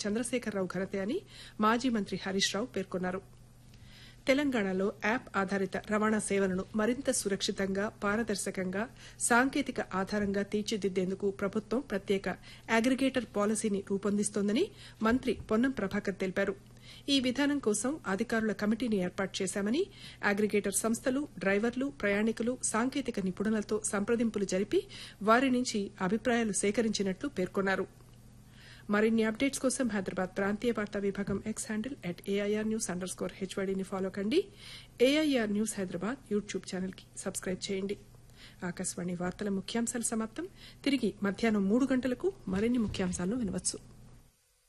చంద్రశేఖరరావు ఘనతే అని మాజీ మంత్రి హరీష్ రావు పేర్కొన్నారు తెలంగాణలో యాప్ ఆధారిత రవాణా సేవలను మరింత సురక్షితంగా పారదర్శకంగా సాంకేతిక ఆధారంగా తీర్చిదిద్దేందుకు ప్రభుత్వం ప్రత్యేక అగ్రిగేటర్ పాలసీని రూపొందిస్తోందని మంత్రి పొన్నం ప్రభాకర్ తెలిపారు ఈ విధానం కోసం అధికారుల కమిటీని ఏర్పాటు చేశామని అగ్రిగేటర్ సంస్థలు డ్రైవర్లు ప్రయాణికులు సాంకేతిక నిపుణులతో సంప్రదింపులు జరిపి వారి నుంచి అభిప్రాయాలు సేకరించినట్లు పేర్కొన్నారు మరిన్ని అప్డేట్స్ కోసం హైదరాబాద్ ప్రాంతీయ వార్తా విభాగం X handle at AIR news underscore హెచ్వైడీని ఫాలో కండి ఏఐఆర్ న్యూస్ హైదరాబాద్ యూట్యూబ్ ఛానల్కి సబ్స్క్రైబ్ చేయండి ఆకాశవాణి వార్తల ముఖ్యాంశాలు సమాప్తం తిరిగి మధ్యాహ్నం మూడు గంటలకు మరిన్ని ముఖ్యాంశాలను వినవచ్చు